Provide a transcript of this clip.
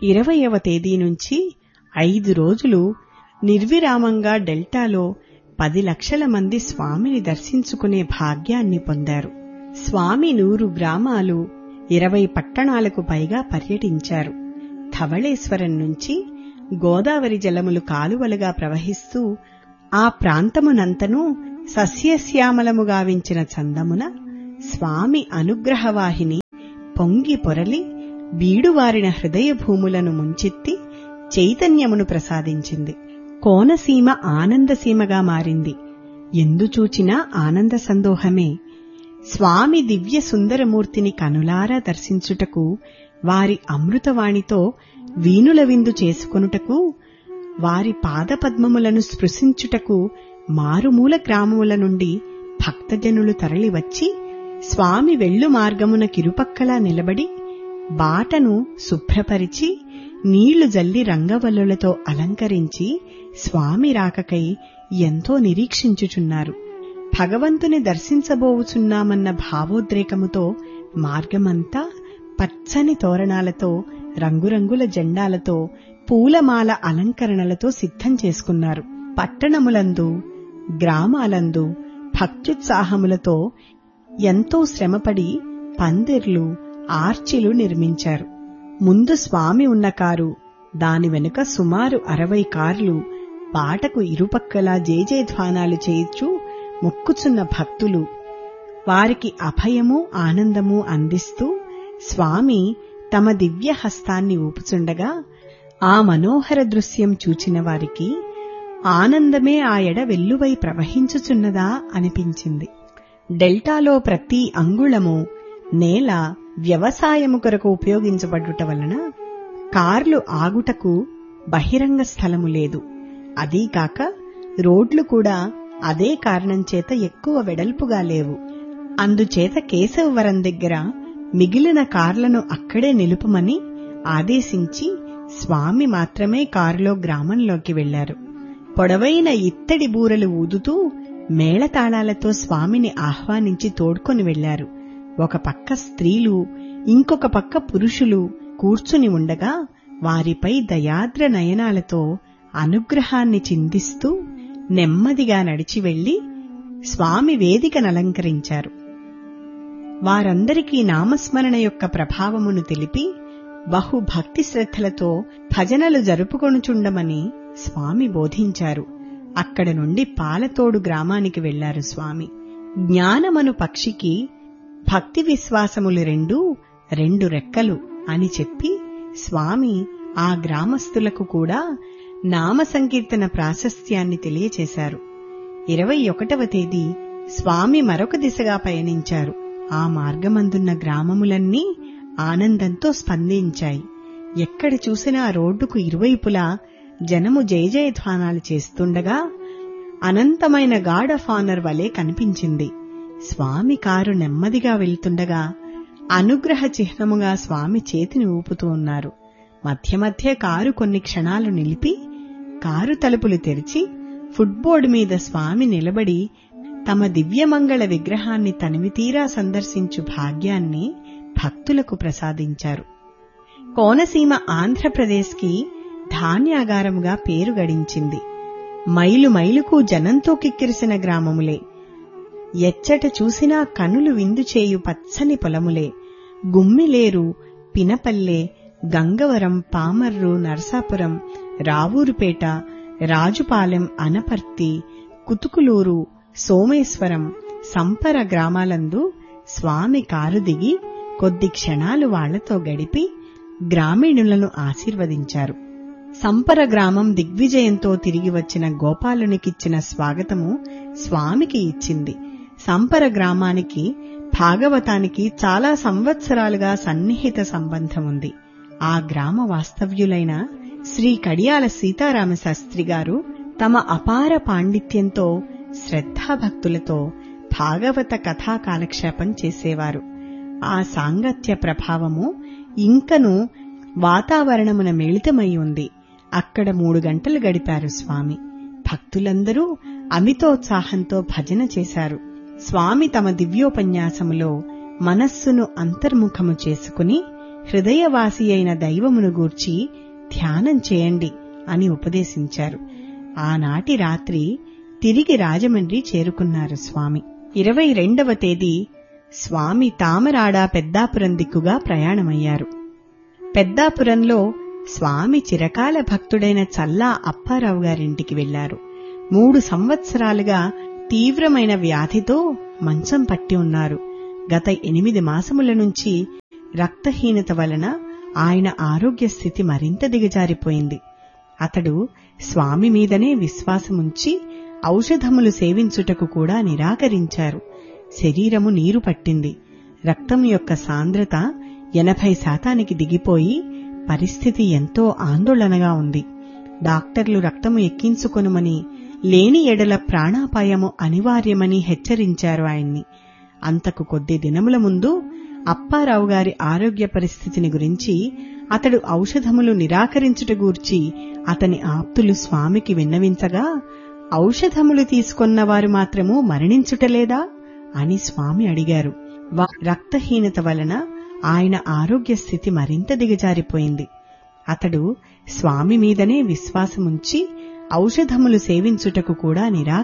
ఇరవయవ తేదీ నుంచి ఐదు రోజులు నిర్విరామంగా డెల్టాలో పది లక్షల మంది స్వామిని దర్శించుకునే భాగ్యాన్ని పొందారు స్వామి నూరు గ్రామాలు ఇరవై పట్టణాలకు పైగా పర్యటించారు ధవళేశ్వరం నుంచి గోదావరి జలములు కాలువలుగా ప్రవహిస్తూ ఆ ప్రాంతమునంతనూ సస్యశ్యామలము గావించిన చందమున స్వామి అనుగ్రహవాహిని పొంగి పొరలి బీడువారిన హృదయ భూములను ముంచెత్తి చైతన్యమును ప్రసాదించింది కోనసీమ ఆనందసీమగా మారింది ఎందుచూచినా ఆనంద సందోహమే స్వామి దివ్య సుందరమూర్తిని కనులారా దర్శించుటకు వారి అమృతవాణితో వీనుల విందు చేసుకొనుటకు వారి పాదపద్మములను స్పృశించుటకు మారుమూల గ్రామముల నుండి భక్తజనులు తరలివచ్చి స్వామి వెళ్ళు మార్గమున కిరుపక్కలా నిలబడి బాటను శుభ్రపరిచి నీళ్లు జల్లి రంగవల్లులతో అలంకరించి స్వామి రాకకై ఎంతో నిరీక్షించుచున్నారు భగవంతుని దర్శించబోవుచున్నామన్న భావోద్రేకముతో మార్గమంతా పచ్చని తోరణాలతో రంగురంగుల జెండాలతో పూలమాల అలంకరణలతో సిద్ధం చేసుకున్నారు పట్టణములందు గ్రామాలందు భక్త్యుత్సాహములతో ఎంతో శ్రమపడి పందిర్లు ఆర్చిలు నిర్మించారు ముందు స్వామి ఉన్న కారు దాని వెనుక సుమారు అరవై కార్లు బాటకు ఇరుపక్కలా జేజేధ్వానాలు చేయిచు మొక్కుచున్న భక్తులు వారికి అభయము ఆనందము అందిస్తూ స్వామి తమ దివ్య హస్తాన్ని ఊపుచుండగా ఆ మనోహర దృశ్యం చూచిన వారికి ఆనందమే ఆ ఎడ వెల్లువై ప్రవహించుచున్నదా అనిపించింది డెల్టాలో ప్రతి అంగుళము నేల వ్యవసాయము కొరకు ఉపయోగించబడుట వలన కార్లు ఆగుటకు బహిరంగ స్థలము లేదు అదీకాక రోడ్లు కూడా అదే కారణం చేత ఎక్కువ వెడల్పుగా లేవు అందుచేత కేశవవరం దగ్గర మిగిలిన కార్లను అక్కడే నిలుపమని ఆదేశించి స్వామి మాత్రమే కారులో గ్రామంలోకి వెళ్లారు పొడవైన ఇత్తడి బూరలు ఊదుతూ మేళతాళాలతో స్వామిని ఆహ్వానించి తోడ్కొని వెళ్లారు ఒక పక్క స్త్రీలు ఇంకొక పక్క పురుషులు కూర్చుని ఉండగా వారిపై దయాద్ర నయనాలతో అనుగ్రహాన్ని చిందిస్తూ నెమ్మదిగా నడిచి వెళ్లి స్వామి వేదికనలంకరించారు వారందరికీ నామస్మరణ యొక్క ప్రభావమును తెలిపి బహు భక్తి శ్రద్ధలతో భజనలు జరుపుకొనుచుండమని స్వామి బోధించారు అక్కడ నుండి పాలతోడు గ్రామానికి వెళ్లారు స్వామి జ్ఞానమను పక్షికి భక్తి విశ్వాసములు రెండూ రెండు రెక్కలు అని చెప్పి స్వామి ఆ గ్రామస్తులకు కూడా నామ సంకీర్తన ప్రాశస్త్యాన్ని తెలియచేశారు ఇరవై ఒకటవ తేదీ స్వామి మరొక దిశగా పయనించారు ఆ మార్గమందున్న గ్రామములన్నీ ఆనందంతో స్పందించాయి ఎక్కడ చూసినా రోడ్డుకు ఇరువైపులా జనము జయజయధ్వానాలు చేస్తుండగా అనంతమైన గాడ్ ఆఫ్ ఆనర్ వలె కనిపించింది స్వామి కారు నెమ్మదిగా వెళ్తుండగా అనుగ్రహ చిహ్నముగా స్వామి చేతిని ఊపుతూ ఉన్నారు మధ్య మధ్య కారు కొన్ని క్షణాలు నిలిపి కారు తలుపులు తెరిచి ఫుట్బోర్డు మీద స్వామి నిలబడి తమ దివ్యమంగళ విగ్రహాన్ని తనివితీరా సందర్శించు భాగ్యాన్ని భక్తులకు ప్రసాదించారు కోనసీమ ఆంధ్రప్రదేశ్కి ధాన్యాగారముగా పేరు గడించింది మైలు మైలుకు జనంతో కిక్కిరిసిన గ్రామములే ఎచ్చట చూసినా కనులు విందు చేయు పచ్చని పొలములే గుమ్మిలేరు పినపల్లె గంగవరం పామర్రు నరసాపురం రావూరుపేట రాజుపాలెం అనపర్తి కుతుకులూరు సోమేశ్వరం సంపర గ్రామాలందు స్వామి కారు దిగి కొద్ది క్షణాలు వాళ్లతో గడిపి గ్రామీణులను ఆశీర్వదించారు సంపర గ్రామం దిగ్విజయంతో తిరిగి వచ్చిన గోపాలునికిచ్చిన స్వాగతము స్వామికి ఇచ్చింది సంపర గ్రామానికి భాగవతానికి చాలా సంవత్సరాలుగా సన్నిహిత సంబంధం ఉంది ఆ గ్రామ వాస్తవ్యులైన శ్రీ కడియాల సీతారామ శాస్త్రి గారు తమ అపార పాండిత్యంతో శ్రద్ధాభక్తులతో భాగవత కథా కాలక్షేపం చేసేవారు ఆ సాంగత్య ప్రభావము ఇంకను వాతావరణమున మిళితమై ఉంది అక్కడ మూడు గంటలు గడిపారు స్వామి భక్తులందరూ అమితోత్సాహంతో భజన చేశారు స్వామి తమ దివ్యోపన్యాసములో మనస్సును అంతర్ముఖము చేసుకుని హృదయవాసి అయిన దైవమును గూర్చి ధ్యానం చేయండి అని ఉపదేశించారు ఆనాటి రాత్రి తిరిగి రాజమండ్రి చేరుకున్నారు స్వామి ఇరవై రెండవ తేదీ స్వామి తామరాడ పెద్దాపురం దిక్కుగా ప్రయాణమయ్యారు పెద్దాపురంలో స్వామి చిరకాల భక్తుడైన చల్లా అప్పారావు గారింటికి వెళ్లారు మూడు సంవత్సరాలుగా తీవ్రమైన వ్యాధితో మంచం పట్టి ఉన్నారు గత ఎనిమిది మాసముల నుంచి రక్తహీనత వలన ఆయన ఆరోగ్య స్థితి మరింత దిగజారిపోయింది అతడు స్వామి మీదనే విశ్వాసముంచి ఔషధములు సేవించుటకు కూడా నిరాకరించారు శరీరము నీరు పట్టింది రక్తం యొక్క సాంద్రత ఎనభై శాతానికి దిగిపోయి పరిస్థితి ఎంతో ఆందోళనగా ఉంది డాక్టర్లు రక్తము ఎక్కించుకొనుమని లేని ఎడల ప్రాణాపాయము అనివార్యమని హెచ్చరించారు ఆయన్ని అంతకు కొద్ది దినముల ముందు అప్పారావు గారి ఆరోగ్య పరిస్థితిని గురించి అతడు ఔషధములు నిరాకరించుట గూర్చి అతని ఆప్తులు స్వామికి విన్నవించగా ఔషధములు తీసుకొన్న వారు మాత్రము మరణించుటలేదా అని స్వామి అడిగారు రక్తహీనత వలన ఆయన ఆరోగ్య స్థితి మరింత దిగజారిపోయింది అతడు స్వామి మీదనే విశ్వాసముంచి ఔషధములు సేవించుటకు కూడా నిరా